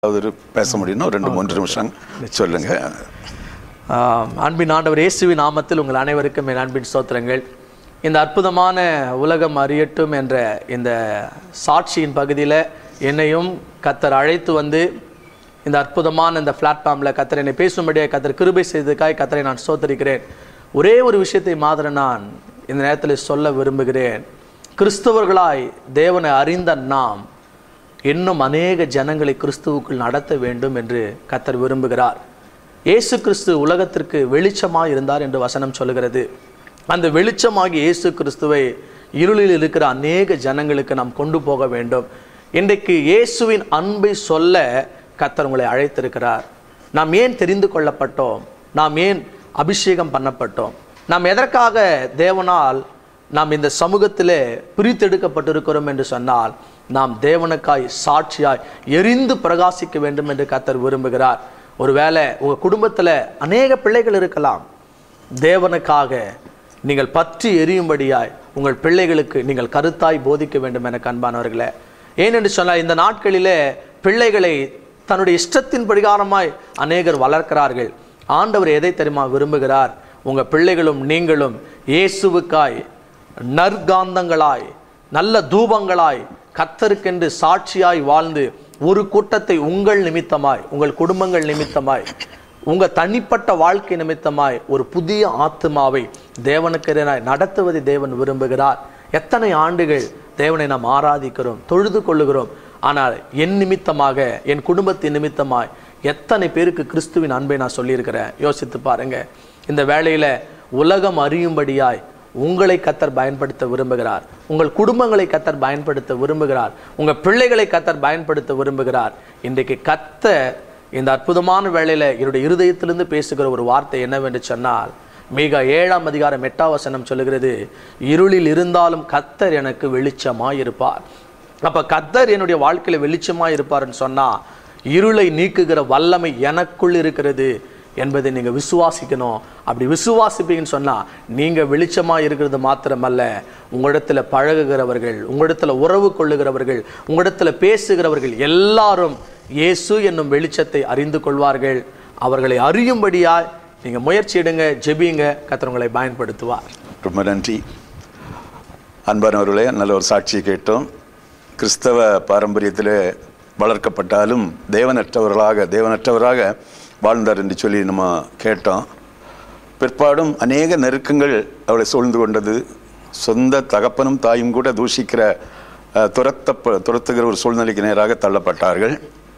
ஒரு பேச முடியும்னா ஒரு ரெண்டு மூன்று நிமிஷம் சொல்லுங்க ஆம், அன்பின் ஆண்டவர் இயேசுவின் நாமத்தில் உங்கள் அனைவருக்கும் என் அன்பின் ஸ்தோத்திரங்கள் இந்த அற்புதமான உலகம் அறியட்டும் என்ற இந்த சாட்சியின் பகுதியில் என்னையும் கத்தர் அழைத்து வந்து இந்த அற்புதமான இந்த பிளாட்ஃபார்மில் கத்தர் என்னை பேசும்படியாக கத்தர் கிருபை செய்ததுக்காய் கத்தரை நான் ஸ்தோத்தரிக்கிறேன் ஒரே ஒரு விஷயத்தை மாத்திரம் நான் இந்த நேரத்தில் சொல்ல விரும்புகிறேன் கிறிஸ்தவர்களாய் தேவனை அறிந்த நாம் இன்னும் அநேக ஜனங்களை கிறிஸ்துவுக்குள் நடத்த வேண்டும் என்று கத்தர் விரும்புகிறார் இயேசு கிறிஸ்து உலகத்திற்கு வெளிச்சமாய் இருந்தார் என்று வசனம் சொல்லுகிறது அந்த வெளிச்சமாகி இயேசு கிறிஸ்துவை இருளில் இருக்கிற அநேக ஜனங்களுக்கு நாம் கொண்டு போக வேண்டும் இன்றைக்கு இயேசுவின் அன்பை சொல்ல கத்தர் உங்களை அழைத்திருக்கிறார் நாம் ஏன் தெரிந்து கொள்ளப்பட்டோம் நாம் ஏன் அபிஷேகம் பண்ணப்பட்டோம் நாம் எதற்காக தேவனால் நாம் இந்த சமூகத்திலே பிரித்தெடுக்கப்பட்டிருக்கிறோம் என்று சொன்னால் நாம் தேவனுக்காய் சாட்சியாய் எரிந்து பிரகாசிக்க வேண்டும் என்று கத்தர் விரும்புகிறார் ஒருவேளை உங்க குடும்பத்துல அநேக பிள்ளைகள் இருக்கலாம் தேவனுக்காக நீங்கள் பற்றி எரியும்படியாய் உங்கள் பிள்ளைகளுக்கு நீங்கள் கருத்தாய் போதிக்க வேண்டும் என கண்பானவர்களே ஏனென்று சொன்னால் இந்த நாட்களிலே பிள்ளைகளை தன்னுடைய இஷ்டத்தின் பிரகாரமாய் அநேகர் வளர்க்கிறார்கள் ஆண்டவர் எதை தெரியுமா விரும்புகிறார் உங்க பிள்ளைகளும் நீங்களும் இயேசுவுக்காய் நற்காந்தங்களாய் நல்ல தூபங்களாய் கத்தருக்கென்று சாட்சியாய் வாழ்ந்து ஒரு கூட்டத்தை உங்கள் நிமித்தமாய் உங்கள் குடும்பங்கள் நிமித்தமாய் உங்க தனிப்பட்ட வாழ்க்கை நிமித்தமாய் ஒரு புதிய ஆத்மாவை தேவனுக்கெதிராய் நடத்துவதை தேவன் விரும்புகிறார் எத்தனை ஆண்டுகள் தேவனை நாம் ஆராதிக்கிறோம் தொழுது கொள்ளுகிறோம் ஆனால் என் நிமித்தமாக என் குடும்பத்தின் நிமித்தமாய் எத்தனை பேருக்கு கிறிஸ்துவின் அன்பை நான் சொல்லியிருக்கிறேன் யோசித்து பாருங்க இந்த வேளையில உலகம் அறியும்படியாய் உங்களை கத்தர் பயன்படுத்த விரும்புகிறார் உங்கள் குடும்பங்களை கத்தர் பயன்படுத்த விரும்புகிறார் உங்க பிள்ளைகளை கத்தர் பயன்படுத்த விரும்புகிறார் இன்றைக்கு கத்தர் இந்த அற்புதமான வேளையில என்னுடைய இருதயத்திலிருந்து பேசுகிற ஒரு வார்த்தை என்னவென்று சொன்னால் மிக ஏழாம் அதிகாரம் எட்டாம் வசனம் சொல்லுகிறது இருளில் இருந்தாலும் கத்தர் எனக்கு வெளிச்சமாய் இருப்பார் அப்ப கத்தர் என்னுடைய வாழ்க்கையில வெளிச்சமாய் இருப்பார்னு சொன்னா இருளை நீக்குகிற வல்லமை எனக்குள் இருக்கிறது என்பதை நீங்க விசுவாசிக்கணும் அப்படி விசுவாசிப்பீங்கன்னு சொன்னா நீங்க வெளிச்சமா இருக்கிறது மாத்திரமல்ல உங்களிடத்துல பழகுகிறவர்கள் உங்களிடத்துல உறவு கொள்ளுகிறவர்கள் உங்களிடத்துல பேசுகிறவர்கள் எல்லாரும் இயேசு என்னும் வெளிச்சத்தை அறிந்து கொள்வார்கள் அவர்களை அறியும்படியாய் நீங்க முயற்சி எடுங்க ஜெபிங்க கர்த்தர் உங்களை பயன்படுத்துவார் ரொம்ப நன்றி அன்பானவர்களே நல்ல ஒரு சாட்சியை கேட்டோம் கிறிஸ்தவ பாரம்பரியத்தில் வளர்க்கப்பட்டாலும் தேவனற்றவர்களாக தேவனற்றவராக வாழ்ந்தார் என்று சொல்லி நம்ம கேட்டோம் பிற்பாடும் அநேக நெருக்கங்கள் அவளை சூழ்ந்து கொண்டது சொந்த தகப்பனும் தாயும் கூட தூஷிக்கிற அஹ், துரத்த துரத்துகிற ஒரு சூழ்நிலைக்கு நேராக தள்ளப்பட்டார்கள்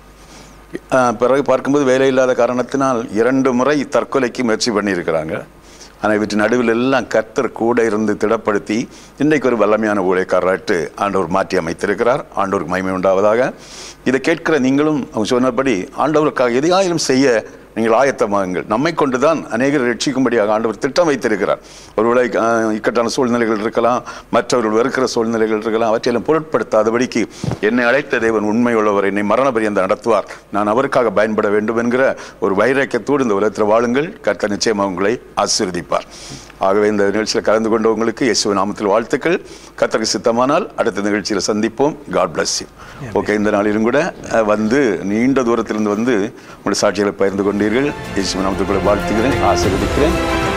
அஹ், பிறகு பார்க்கும்போது வேலை இல்லாத காரணத்தினால் இரண்டு முறை தற்கொலைக்கு முயற்சி பண்ணியிருக்கிறாங்க ஆனால் இவற்றின் நடுவில் எல்லாம் கர்த்தர் கூட இருந்து திடப்படுத்தி இன்றைக்கு ஒரு வல்லமையான ஊழியக்காரராட்டு ஆண்டவர் மாற்றி அமைத்திருக்கிறார் ஆண்டவருக்கு மகிமை உண்டாவதாக இதை கேட்கிற நீங்களும் அவங்க சொன்னபடி ஆண்டவருக்காக எதையாயிலும் செய்ய நீங்கள் ஆயத்தமாகுங்கள் நம்மை கொண்டுதான் அநேகர் ரட்சிக்கும்படியாக ஆண்டவர் திட்டம் வைத்திருக்கிறார் ஒருவேளை அஹ், இக்கட்டான சூழ்நிலைகள் இருக்கலாம் மற்றவர்கள் வெறுக்கிற சூழ்நிலைகள் இருக்கலாம் அவற்றையெல்லாம் பொருட்படுத்தாதபடிக்கு என்னை அழைத்த தேவன் உண்மை உள்ளவர் என்னை மரண பரியந்த நடத்துவார் நான் அவருக்காக பயன்பட வேண்டும் என்கிற ஒரு வைராக்கியத்தோடு இந்த உலகத்தில் வாழுங்கள் கர்த்தர் நிச்சயமாக உங்களை ஆசீர்வதிப்பார் ஆகவே இந்த நிகழ்ச்சியில் கலந்து கொண்டவங்களுக்கு இயேசுவின் நாமத்தில் வாழ்த்துக்கள் கர்த்தருக்கு சித்தமானால் அடுத்த நிகழ்ச்சியில் சந்திப்போம் காட் bless you ஓகே இந்த நாளிலும் கூட அஹ், வந்து நீண்ட தூரத்திலிருந்து வந்து உங்களுடைய சாட்சிகளை பகிர்ந்து கொண்டீர்கள் இயேசுவின் நாமத்தில் கூட வாழ்த்துகிறேன் ஆசீர்வதிக்கிறேன்